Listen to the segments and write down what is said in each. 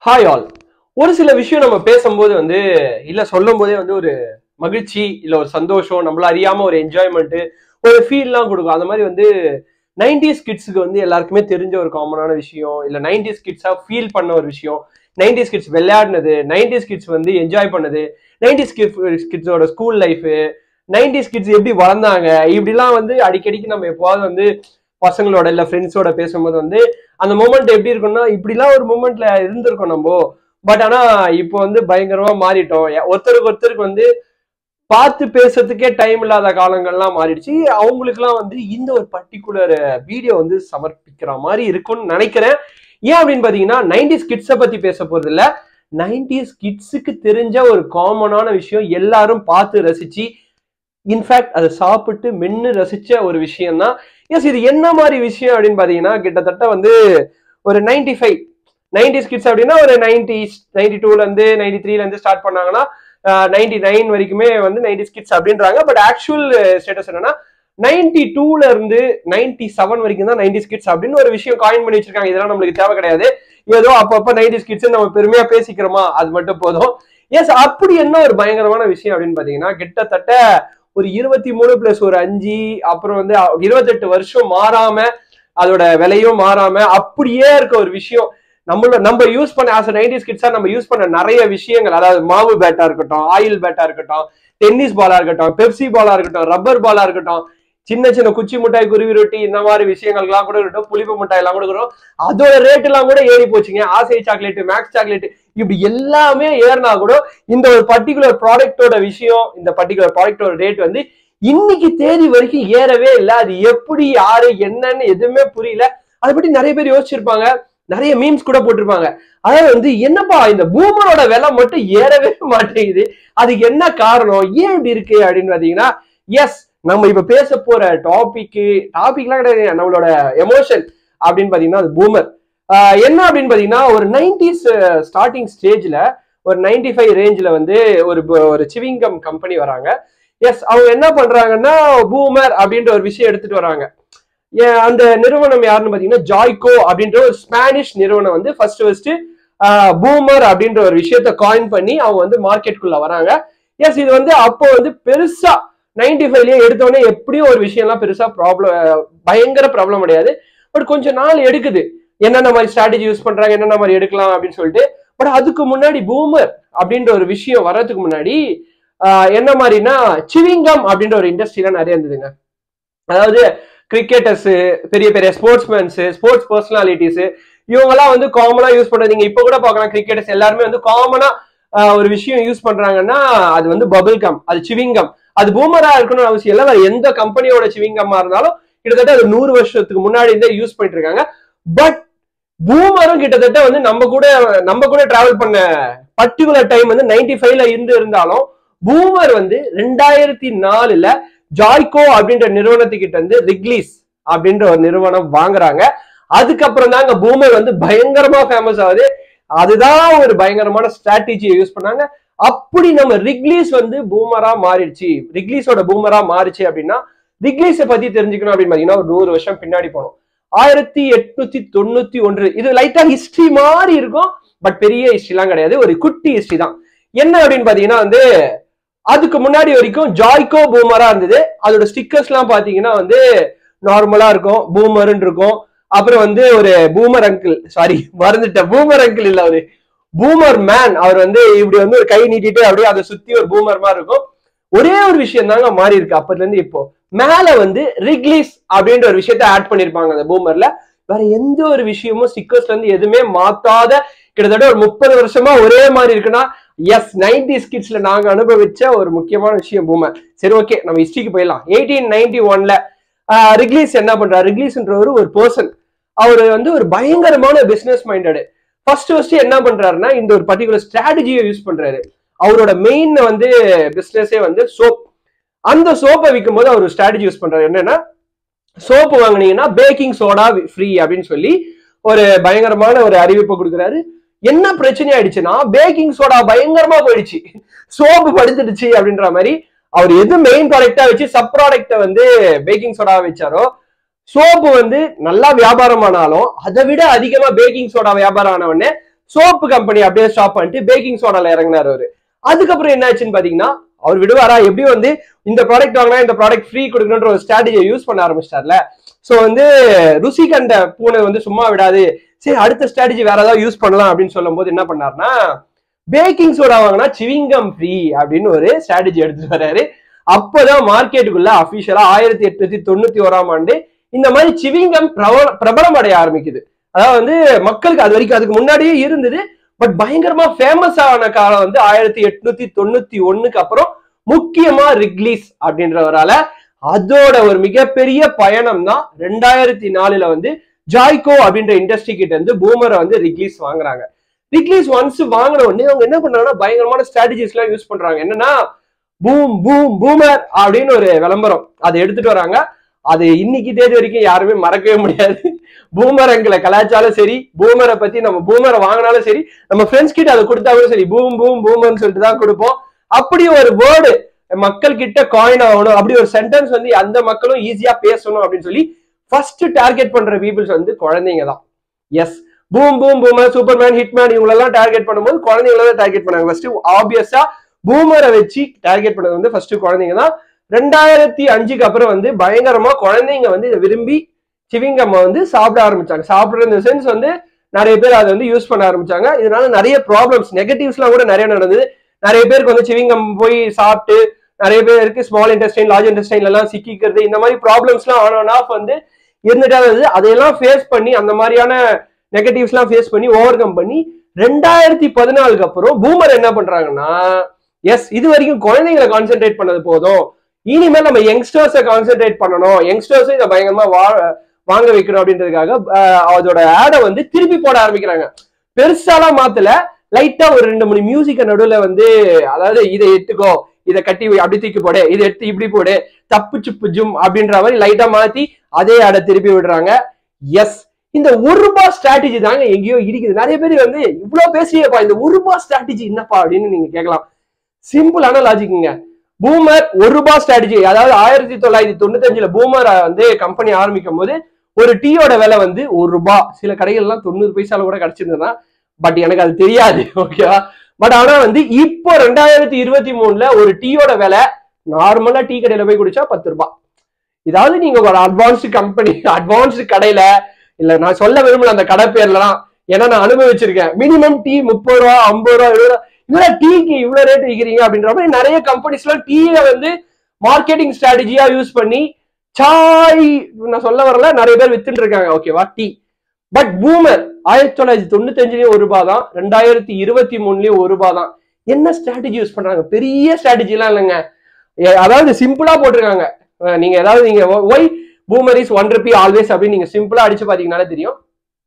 hi all ஒரு சில விஷயம் நம்ம பேசும்போது வந்து இல்ல சொல்லும் போதே வந்து ஒரு மகிழ்ச்சி இல்ல ஒரு சந்தோஷம் நம்மள அறியாம ஒரு என்ஜாய்மெண்ட் ஒரு ஃபீல்லாம் கொடுக்கும் அந்த மாதிரி வந்து நைன்டிஸ் கிட்ஸுக்கு வந்து எல்லாருக்குமே தெரிஞ்ச ஒரு காமனான விஷயம் இல்ல நைன்டிஸ் கிட்ஸா ஃபீல் பண்ண ஒரு விஷயம் நைன்டிஸ் கிட்ஸ் விளையாடினது நைன்டிஸ் கிட்ஸ் வந்து என்ஜாய் பண்ணது நைன்டிஸ் கிட்ஸோட ஸ்கூல் லைஃப் நைன்டிஸ் கிட்ஸ் எப்படி வளர்ந்தாங்க இப்படிலாம் வந்து அடிக்கடிக்கு நம்ம எப்போவாவது வந்து பசங்களோட இல்ல ஃப்ரெண்ட்ஸோட பேசும்போது வந்து அந்த மூமெண்ட் எப்படி இருக்கும்னா இப்படிலாம் ஒரு மூமெண்ட்ல இருந்திருக்கோம் நம்ம பட் ஆனா இப்போ வந்து பயங்கரமா மாறிட்டோம் எ- ஒருத்தருக்கு ஒருத்தருக்கு வந்து பார்த்து பேசுறதுக்கே டைம் இல்லாத காலங்கள்லாம் மாறிடுச்சு அவங்களுக்குலாம் வந்து இந்த ஒரு பர்டிகுலர் வீடியோ வந்து சமர்ப்பிக்கிற மாதிரி இருக்கும்னு நினைக்கிறேன் ஏன் அப்படின்னு பாத்தீங்கன்னா நைன்டிஸ் கிட்ஸை பத்தி பேச போறது இல்ல நைன்டிஸ் கிட்ஸுக்கு தெரிஞ்ச ஒரு காமனான விஷயம் எல்லாரும் பார்த்து ரசிச்சு இன்ஃபேக்ட் அதை சாப்பிட்டு மென்னு ரசிச்ச ஒரு விஷயம் தான் எஸ் இது என்ன மாதிரி விஷயம் அப்படின்னு பாத்தீங்கன்னா கிட்டத்தட்ட வந்து ஒரு நைன்டி ஃபைவ் நைன்டிஸ் கிட்ஸ் அப்படின்னா ஒரு நைன்டிஸ் நைன்டி டூல இருந்து நைன்டி த்ரீல இருந்து ஸ்டார்ட் பண்ணாங்கன்னா நைன்டி நைன் வரைக்குமே வந்து நைன்டிஸ் கிட்ஸ் அப்படின்றாங்க பட் ஆக்சுவல் ஸ்டேட்டஸ் என்னன்னா நைன்டி டூல இருந்து நைன்டி செவன் வரைக்கும் தான் நைன்டிஸ் கிட்ஸ் அப்படின்னு ஒரு விஷயம் காயின் பண்ணி வச்சிருக்காங்க இதெல்லாம் நம்மளுக்கு தேவை கிடையாது ஏதோ அப்பப்ப நைன்டிஸ் கிட்ஸ் நம்ம பெருமையா பேசிக்கிறோமா அது மட்டும் போதும் எஸ் அப்படி என்ன ஒரு பயங்கரமான விஷயம் அப்படின்னு பாத்தீங்கன்னா கிட்டத்தட்ட ஒரு இருபத்தி மூணு பிளஸ் ஒரு அஞ்சு அப்புறம் வந்து இருபத்தெட்டு வருஷம் மாறாம அதோட விலையும் மாறாம அப்படியே இருக்க ஒரு விஷயம் நம்மளோட நம்ம யூஸ் பண்ண ஆஸ் நைன்டிஸ் கிட்ஸா நம்ம யூஸ் பண்ண நிறைய விஷயங்கள் அதாவது மாவு பேட்டா இருக்கட்டும் ஆயில் பேட்டா இருக்கட்டும் டென்னிஸ் பாலா இருக்கட்டும் பெப்சி பாலா இருக்கட்டும் ரப்பர் பாலா இருக்கட்டும் சின்ன சின்ன குச்சி மிட்டாய் குருவி ரொட்டி இந்த மாதிரி விஷயங்கள்லாம் கூட இருக்கட்டும் புளிப்பு மிட்டாய் எல்லாம் கூட இருக்கட்டும் அதோட ரேட் எல்லாம் கூட ஏறி போச்சுங்க ஆசை சாக்லேட் மேக்ஸ் சாக்லேட் இப்படி எல்லாமே ஏறினா கூட இந்த ஒரு பர்டிகுலர் ப்ராடக்ட்டோட விஷயம் இந்த பர்டிகுலர் ப்ராடக்ட்டோட ரேட் வந்து இன்னைக்கு தேதி வரைக்கும் ஏறவே இல்லை அது எப்படி யாரு என்னன்னு எதுவுமே புரியல அதை பத்தி நிறைய பேர் யோசிச்சிருப்பாங்க நிறைய மீம்ஸ் கூட போட்டிருப்பாங்க அதாவது வந்து என்னப்பா இந்த பூமரோட விலை மட்டும் ஏறவே மாட்டேங்குது அதுக்கு என்ன காரணம் ஏன் இப்படி இருக்கு அப்படின்னு பாத்தீங்கன்னா எஸ் நம்ம இப்ப பேச போற டாபிக் டாபிக்லாம் கிடையாது நம்மளோட எமோஷன் அப்படின்னு பாத்தீங்கன்னா அது பூமர் என்ன அப்படின்னு பாத்தீங்கன்னா ஒரு நைன்டிஸ் ஸ்டார்டிங் ஸ்டேஜ்ல ஒரு நைன்டி ஃபைவ் ரேஞ்சில் வந்து ஒரு ப- ஒரு சிவிங்கம் கம்பெனி வராங்க எஸ் அவங்க என்ன பண்றாங்கன்னா பூமர் அப்படின்ற ஒரு விஷயம் எடுத்துட்டு வராங்க ஏன் அந்த நிறுவனம் யாருன்னு பாத்தீங்கன்னா ஜாய்கோ அப்படின்ற ஒரு ஸ்பானிஷ் நிறுவனம் வந்து ஃபர்ஸ்ட் ஃபர்ஸ்ட் பூமர் அப்படின்ற ஒரு விஷயத்த காயின் பண்ணி அவங்க வந்து மார்க்கெட்டுக்குள்ள வராங்க எஸ் இது வந்து அப்போ வந்து பெருசா நைன்டி ஃபைவ்லயே எடுத்தோடனே எப்படியும் ஒரு விஷயம்லாம் பெருசா ப்ராப்ளம் பயங்கர ப்ராப்ளம் கிடையாது பட் கொஞ்சம் நாள் எடுக்குது என்னென்ன மாதிரி ஸ்ட்ராட்டஜி யூஸ் பண்றாங்க என்னென்ன மாதிரி எடுக்கலாம் அப்படின்னு சொல்லிட்டு பட் அதுக்கு முன்னாடி பூமர் அப்படின்ற ஒரு விஷயம் வர்றதுக்கு முன்னாடி ஆஹ் என்ன மாதிரினா சிவிங்கம் அப்படின்ற ஒரு இண்டஸ்ட்ரிலாம் நிறைய இருந்ததுங்க அதாவது கிரிக்கெட்டர்ஸ் பெரிய பெரிய ஸ்போர்ட்ஸ்மேன்ஸ் ஸ்போர்ட்ஸ் பர்சனாலிட்டிஸ் இவங்கெல்லாம் வந்து காமனா யூஸ் பண்றது நீங்க இப்ப கூட பார்க்கலாம் கிரிக்கெட்டர்ஸ் எல்லாருமே வந்து காமனா ஒரு விஷயம் யூஸ் பண்றாங்கன்னா அது வந்து பபிள் கம் அது சிவிங்கம் அது பூமரா இருக்கணும்னு அவசியம் இல்லை வேற எந்த கம்பெனியோட சிவிங்கம்மா இருந்தாலும் கிட்டத்தட்ட அது நூறு வருஷத்துக்கு முன்னாடி இருந்தே யூஸ் பண்ணிட்டு இருக்காங்க பட் பூமரும் கிட்டத்தட்ட வந்து நம்ம கூட நம்ம கூட டிராவல் பண்ண பர்டிகுலர் டைம் வந்து நைன்டி ஃபைவ்ல இருந்து இருந்தாலும் பூமர் வந்து ரெண்டாயிரத்தி நாலுல ஜாய்கோ அப்படின்ற நிறுவனத்துக்கிட்ட இருந்து ரிக்லீஸ் அப்படின்ற ஒரு நிறுவனம் வாங்குறாங்க அதுக்கப்புறம் தாங்க பூமர் வந்து பயங்கரமா ஃபேமஸ் ஆகுது அதுதான் ஒரு பயங்கரமான ஸ்ட்ராட்டஜியை யூஸ் பண்ணாங்க அப்படி நம்ம ரிக்லீஸ் வந்து பூமரா மாறிடுச்சு ரிக்லீஸோட பூமரா மாறிச்சு அப்படின்னா ரிக்லீஸை பத்தி தெரிஞ்சுக்கணும் அப்படின்னு பாத்தீங்கன்னா ஒரு நூறு வருஷம் பின்னாடி போனோம் ஆயிரத்தி எட்நூத்தி தொண்ணூத்தி ஒன்று இது லைட்டா ஹிஸ்டரி மாதிரி இருக்கும் பட் பெரிய ஹிஸ்டரிலாம் கிடையாது ஒரு குட்டி ஹிஸ்டரி தான் என்ன அப்படின்னு பாத்தீங்கன்னா வந்து அதுக்கு முன்னாடி வரைக்கும் ஜாய்கோ பூமரா இருந்தது அதோட ஸ்டிக்கர்ஸ் எல்லாம் பாத்தீங்கன்னா வந்து நார்மலா இருக்கும் பூமர்னு இருக்கும் அப்புறம் வந்து ஒரு பூமர் அங்கிள் சாரி மறந்துட்டேன் பூமர் அங்கிள் இல்ல அவரு பூமர் மேன் அவர் வந்து இப்படி வந்து ஒரு கை நீட்டிட்டு அப்படியே அதை சுத்தி ஒரு பூமர் மாதிரி இருக்கும் ஒரே ஒரு விஷயம் தாங்க மாறி இருக்கு அப்பத்துல இருந்து இப்போ மேல வந்து ரிக்லீஸ் அப்படின்ற ஒரு விஷயத்த ஆட் பண்ணிருப்பாங்க அந்த பூமர்ல வேற எந்த ஒரு விஷயமும் ஸ்டிக்கர்ஸ்ல இருந்து எதுவுமே மாத்தாத கிட்டத்தட்ட ஒரு முப்பது வருஷமா ஒரே மாதிரி இருக்குன்னா எஸ் நைன்டி கிட்ஸ்ல நாங்க அனுபவிச்ச ஒரு முக்கியமான விஷயம் பூமர் சரி ஓகே நம்ம ஹிஸ்டரிக்கு போயிடலாம் எயிட்டீன் நைன்டி ஒன்ல ரிக்லீஸ் என்ன பண்றாரு ரிக்லீஸ்ன்றவர் ஒரு பர்சன் அவர் வந்து ஒரு பயங்கரமான பிசினஸ் மைண்டடு ஃபர்ஸ்ட் ஃபர்ஸ்ட் என்ன பண்றாருன்னா இந்த ஒரு பர்டிகுலர் ஸ்ட்ராட்டஜியை யூஸ் பண்றாரு அவரோட மெயின் வந்து பிசினஸே வந்து சோப் அந்த சோப்பை விற்கும் போது அவர் ஸ்ட்ராட்டஜி யூஸ் பண்றாரு என்னன்னா சோப்பு வாங்குனீங்கன்னா பேக்கிங் சோடா ஃப்ரீ அப்படின்னு சொல்லி ஒரு பயங்கரமான ஒரு அறிவிப்பை கொடுக்குறாரு என்ன பிரச்சனை ஆயிடுச்சுன்னா பேக்கிங் சோடா பயங்கரமா போயிடுச்சு சோப்பு படுத்துடுச்சு அப்படின்ற மாதிரி அவர் எது மெயின் ப்ராடக்டா வச்சு சப் ப்ராடக்ட வந்து பேக்கிங் சோடா வச்சாரோ சோப்பு வந்து நல்லா வியாபாரம் ஆனாலும் அதை விட அதிகமா பேக்கிங் சோடா வியாபாரம் ஆன உடனே சோப்பு கம்பெனி அப்படியே ஸ்டாப் பண்ணிட்டு பேக்கிங் சோடால இறங்கினார் அவரு அதுக்கப்புறம் என்ன ஆச்சுன்னு பாத்தீங்கன்னா அவர் விடுவாரா எப்படி வந்து இந்த ப்ராடக்ட் வாங்கினா இந்த ப்ராடக்ட் ஃப்ரீ கொடுக்கணுன்ற ஒரு ஸ்ட்ராட்டஜியை யூஸ் பண்ண ஆரம்பிச்சிட்டார்ல சோ வந்து ருசி கண்ட பூனை வந்து சும்மா விடாது சரி அடுத்த ஸ்ட்ராட்டஜி வேற ஏதாவது யூஸ் பண்ணலாம் அப்படின்னு சொல்லும் போது என்ன பண்ணாருன்னா பேக்கிங் சோடா வாங்கினா சிவிங்கம் ஃப்ரீ அப்படின்னு ஒரு ஸ்ட்ராட்டஜி எடுத்துட்டு வர்றாரு அப்போதான் மார்க்கெட்டுக்குள்ள அபிஷியலா ஆயிரத்தி எட்நூத்தி தொண்ணூத்தி ஓராம் ஆண்டு இந்த மாதிரி சிவிங்கம் பிரபல பிரபலம் அடைய ஆரம்பிக்குது அதாவது வந்து மக்களுக்கு அது வரைக்கும் அதுக்கு முன்னாடியே இருந்தது பட் பயங்கரமா ஃபேமஸ் ஆன காலம் வந்து ஆயிரத்தி எட்நூத்தி தொண்ணூத்தி ஒண்ணுக்கு அப்புறம் முக்கியமா ரிக்லீஸ் அப்படின்றவரால அதோட ஒரு மிகப்பெரிய பயணம் தான் ரெண்டாயிரத்தி நாலுல வந்து ஜாய்கோ அப்படின்ற இண்டஸ்ட்ரி கிட்ட இருந்து பூமரை வந்து ரிக்லீஸ் வாங்குறாங்க ரிக்லீஸ் ஒன்ஸ் வாங்கின உடனே அவங்க என்ன பண்றாங்கன்னா பயங்கரமான ஸ்ட்ராட்டஜிஸ் எல்லாம் யூஸ் பண்றாங்க என்னன்னா பூம் பூம் பூமர் அப்படின்னு ஒரு விளம்பரம் அதை எடுத்துட்டு வராங்க அது இன்னைக்கு தேதி வரைக்கும் யாருமே மறக்கவே முடியாது பூமர் எங்களை கலாச்சாரம் சரி பூமரை பத்தி நம்ம பூமரை வாங்கினாலும் சரி நம்ம ஃப்ரெண்ட்ஸ் கிட்ட அதை கொடுத்தாலும் சரி பூம் பூம் பூமர்னு சொல்லிட்டு தான் கொடுப்போம் அப்படி ஒரு வேர்டு மக்கள் கிட்ட காயின் ஆகணும் அப்படி ஒரு சென்டென்ஸ் வந்து அந்த மக்களும் ஈஸியா பேசணும் அப்படின்னு சொல்லி ஃபர்ஸ்ட் டார்கெட் பண்ற பீப்புள்ஸ் வந்து குழந்தைங்க தான் yes boom boom boomer superman hitman இவங்களெல்லாம் டார்கெட் பண்ணும்போது குழந்தைங்கள தான் டார்கெட் பண்ணாங்க ஃபர்ஸ்ட் ஆப்வியஸா பூமரை வச்சு டார்கெட் பண்ணது வந்து ஃபர்ஸ்ட் குழந்தைங்க தான் ரெண்டாயிரத்தி அஞ்சுக்கு அப்புறம் வந்து பயங்கரமா குழந்தைங்க வந்து இதை விரும்பி சிவிங்கம் வந்து சாப்பிட ஆரம்பிச்சாங்க சாப்பிடுற இந்த சென்ஸ் வந்து நிறைய பேர் அதை வந்து யூஸ் பண்ண ஆரம்பிச்சாங்க இதனால நிறைய ப்ராப்ளம்ஸ் நெகட்டிவ்ஸ்லாம் கூட நிறைய நடந்தது நிறைய பேருக்கு வந்து சிவிங்கம் போய் சாப்பிட்டு நிறைய பேருக்கு ஸ்மால் இன்டெஸ்டைன் லார்ஜ் இன்டெஸ்டைன்ல எல்லாம் சிக்கிக்கிறது இந்த மாதிரி ப்ராப்ளம்ஸ்லாம் ஆன் அண்ட் ஆஃப் வந்து இருந்துட்டா இருந்தது அதையெல்லாம் ஃபேஸ் பண்ணி அந்த மாதிரியான நெகட்டிவ்ஸ்லாம் ஃபேஸ் பண்ணி ஓவர் கம் பண்ணி ரெண்டாயிரத்தி பதினாலுக்கு அப்புறம் பூமர் என்ன பண்றாங்கன்னா எஸ் இது வரைக்கும் குழந்தைங்களை கான்சென்ட்ரேட் பண்ணது போதும் இனிமேல் நம்ம யங்ஸ்டர்ஸை கான்சென்ட்ரேட் பண்ணணும் யங்ஸ்டர்ஸும் இதை பயங்கரமா வா வாங்க வைக்கணும் அப்படின்றதுக்காக அஹ், அதோட ஆடை வந்து திருப்பி போட ஆரம்பிக்கிறாங்க பெருசாலாம் மாத்தல லைட்டா ஒரு ரெண்டு மூணு மியூசிக்க நடுவுல வந்து அதாவது இதை எடுத்துக்கோ இதை கட்டி வை, அப்படி தூக்கி போடு இதை எடுத்து இப்படி போடு தப்பு சுப்பு ஜும் அப்படின்ற மாதிரி லைட்டா மாத்தி அதே ஆடை திருப்பி விடுறாங்க எஸ் இந்த ஒரு ரூபாய் ஸ்ட்ராட்டஜி தாங்க எங்கேயோ இருக்குது நிறைய பேர் வந்து இவ்வளவு பேசுறியப்பா இந்த ஒரு ரூபாய் ஸ்ட்ராட்டஜி என்னப்பா அப்படின்னு நீங்க கேட்கலாம் சிம்பிளான லாஜிக்குங்க பூமர் ஒரு ரூபாய் ஸ்ட்ராட்டஜி அதாவது ஆயிரத்தி தொள்ளாயிரத்தி தொண்ணூத்தஞ்சுல பூமர் வந்து கம்பெனி ஆரம்பிக்கும் போது ஒரு டீயோட விலை வந்து ஒரு ரூபாய் சில கடைகள்லாம் தொண்ணூறு பைசால கூட கிடைச்சிருந்ததுன்னா பட் எனக்கு அது தெரியாது ஓகேவா பட் ஆனா வந்து இப்போ ரெண்டாயிரத்தி இருபத்தி மூணுல ஒரு டீயோட விலை நார்மலா டீ கடையில போய் குடிச்சா பத்து ரூபாய் இதாவது நீங்க ஒரு அட்வான்ஸ்டு கம்பெனி அட்வான்ஸ்டு கடையில இல்ல நான் சொல்ல விரும்பல அந்த கடை பேர்லாம் ஏன்னா நான் அனுபவிச்சிருக்கேன் மினிமம் டீ முப்பது ரூபா ஐம்பது ரூபா எழுபது ரூபா இல்ல டீக்கு இவ்வளவு ரேட் விற்கிறீங்க அப்படின்ற மாதிரி நிறைய கம்பெனிஸ்லாம் டீயை வந்து மார்க்கெட்டிங் ஸ்ட்ராட்டஜியா யூஸ் பண்ணி சாய் நான் சொல்ல வரல நிறைய பேர் வித்துட்டு இருக்காங்க ஓகேவா டீ பட் பூமர் ஆயிரத்தி தொள்ளாயிரத்தி தொண்ணூத்தி அஞ்சுலயும் ஒரு ரூபாய் தான் ரெண்டாயிரத்தி இருபத்தி மூணுலயும் ஒரு ரூபாய் தான் என்ன ஸ்ட்ராட்டஜி யூஸ் பண்றாங்க பெரிய ஸ்ட்ராட்டஜி எல்லாம் இல்லைங்க ஏ- அதாவது சிம்பிளா போட்டிருக்காங்க அஹ் நீங்க ஏதாவது நீங்க why boomer is one rupee always அப்படின்னு நீங்க சிம்பிளா அடிச்சு பாத்தீங்கன்னாலே தெரியும்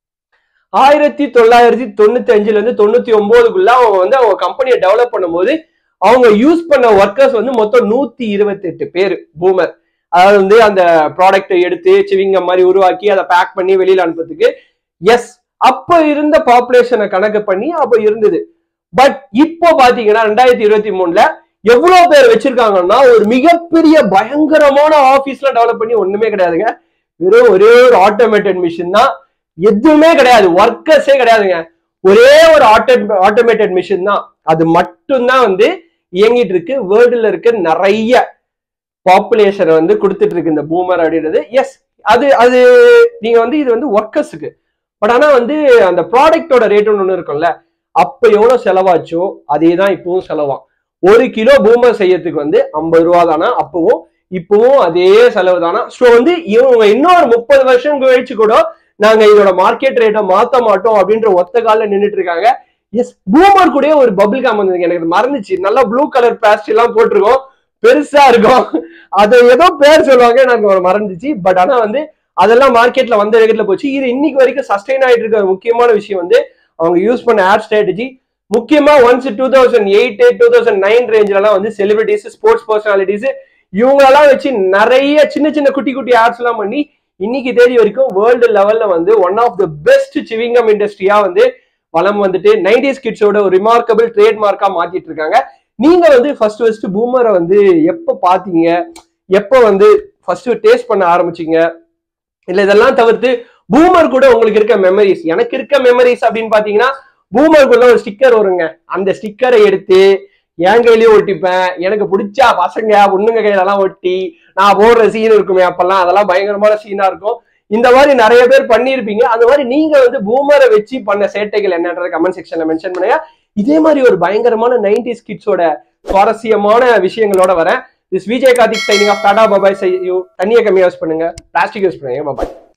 ஆயிரத்தி தொள்ளாயிரத்தி தொண்ணூத்தி அஞ்சுல இருந்து தொண்ணூத்தி ஒன்பதுக்குள்ள அவங்க வந்து அவங்க கம்பெனியை டெவலப் பண்ணும்போது அவங்க யூஸ் பண்ண ஒர்க்கர்ஸ் வந்து மொத்தம் நூத்தி இருபத்தி எட்டு பேர் பூமர் அதாவது வந்து அந்த ப்ராடக்ட்டை எடுத்து சிவிங்க மாதிரி உருவாக்கி அதை பேக் பண்ணி வெளியில அனுப்புறதுக்கு எஸ் அப்ப இருந்த பாப்புலேஷனை கணக்கு பண்ணி அப்ப இருந்தது பட் இப்போ பாத்தீங்கன்னா ரெண்டாயிரத்தி இருபத்தி மூணுல எவ்வளவு பேர் வச்சிருக்காங்கன்னா ஒரு மிகப்பெரிய பயங்கரமான ஆபீஸ்ல டெவலப் பண்ணி ஒண்ணுமே கிடையாதுங்க வெறும் ஒரே ஒரு ஆட்டோமேட்டட் மிஷின் தான் எதுவுமே கிடையாது ஒர்க்கர்ஸே கிடையாதுங்க ஒரே ஒரு ஆட்டோ ஆட்டோமேட்டட் மிஷின் தான் அது மட்டும்தான் வந்து இயங்கிட்டு இருக்கு வேர்ல்டுல இருக்க நிறைய பாப்புலேஷனை வந்து கொடுத்துட்டு இருக்கு இந்த பூமர் அப்படின்றது எஸ் அது அது நீங்க வந்து இது வந்து ஒர்க்கர்ஸுக்கு பட் ஆனா வந்து அந்த ப்ராடக்டோட ரேட் ஒன்று இருக்கும்ல அப்ப எவ்வளவு செலவாச்சோ அதே தான் இப்பவும் செலவாம் ஒரு கிலோ பூமர் செய்யறதுக்கு வந்து ஐம்பது ரூபா தானா அப்பவும் இப்பவும் அதே செலவு தானா ஸோ வந்து இவங்க இன்னொரு முப்பது வருஷம் கழிச்சு கூட நாங்க இதோட மார்க்கெட் ரேட்டை மாத்த மாட்டோம் அப்படின்ற ஒத்த கால நின்னுட்டு இருக்காங்க எஸ் பூமர் கூட ஒரு பபிள் காம் வந்ததுங்க எனக்கு இது மறந்துச்சு நல்லா ப்ளூ கலர் பிளாஸ்டிக் எல்லாம் போட்டிருக்கோம் பெருசா இருக்கும் அது ஏதோ பேர் சொல்லுவாங்க எனக்கு ஒரு மறந்துச்சு பட் ஆனா வந்து அதெல்லாம் மார்க்கெட்ல வந்த வேகத்துல போச்சு இது இன்னைக்கு வரைக்கும் சஸ்டைன் ஆயிட்டு இருக்க ஒரு முக்கியமான விஷயம் வந்து அவங்க யூஸ் பண்ண ஆட் ஸ்ட்ராட்டஜி முக்கியமா once two thousand eight two thousand nine ரேஞ்சிலலாம் வந்து செலிபிரிட்டிஸ் ஸ்போர்ட்ஸ் பர்சனாலிட்டிஸ் இவங்களெல்லாம் வச்சு நிறைய சின்ன சின்ன குட்டி குட்டி ஆட்ஸ் எல்லாம் பண்ணி இன்னைக்கு தேதி வரைக்கும் வேர்ல்டு லெவல்ல வந்து one of the best chewing gum இண்டஸ்ட்ரியா வந்து வளம் வந்துட்டு நைன்டிஸ் கிட்ஸோட ஒரு ரிமார்க்கபிள் ட்ரேட்மார்க்கா மாத்திட்டு இருக்காங்க நீங்க வந்து ஃபர்ஸ்ட் ஃபர்ஸ்ட் பூமரை வந்து எப்ப பாத்தீங்க எப்ப வந்து ஃபர்ஸ்ட் டேஸ்ட் பண்ண ஆரம்பிச்சீங்க இல்ல இதெல்லாம் தவிர்த்து பூமர் கூட உங்களுக்கு இருக்க மெமரிஸ் எனக்கு இருக்க மெமரிஸ் அப்படின்னு பாத்தீங்கன்னா பூமருக்குள்ள ஒரு ஸ்டிக்கர் வருங்க அந்த ஸ்டிக்கரை எடுத்து என் கையிலயும் ஒட்டிப்பேன் எனக்கு பிடிச்சா பசங்க பொண்ணுங்க கையிலலாம் ஒட்டி நான் போடுற சீன் இருக்குமே அப்பெல்லாம் அதெல்லாம் பயங்கரமான சீனா இருக்கும் இந்த மாதிரி நிறைய பேர் பண்ணியிருப்பீங்க அந்த மாதிரி நீங்க வந்து பூமரை வச்சு பண்ண சேட்டைகள் என்னன்றத கமெண்ட் செக்ஷன்ல மென்ஷன் பண்ணுங்க இதே மாதிரி ஒரு பயங்கரமான நைன்டி கிட்ஸோட சுவாரஸ்யமான விஷயங்களோட வரேன் this Vijay Karthik signing off tata bye bye see you தண்ணியை கம்மியா யூஸ் பண்ணுங்க பிளாஸ்டிக் யூஸ் பண்ணுங்க பாபாய்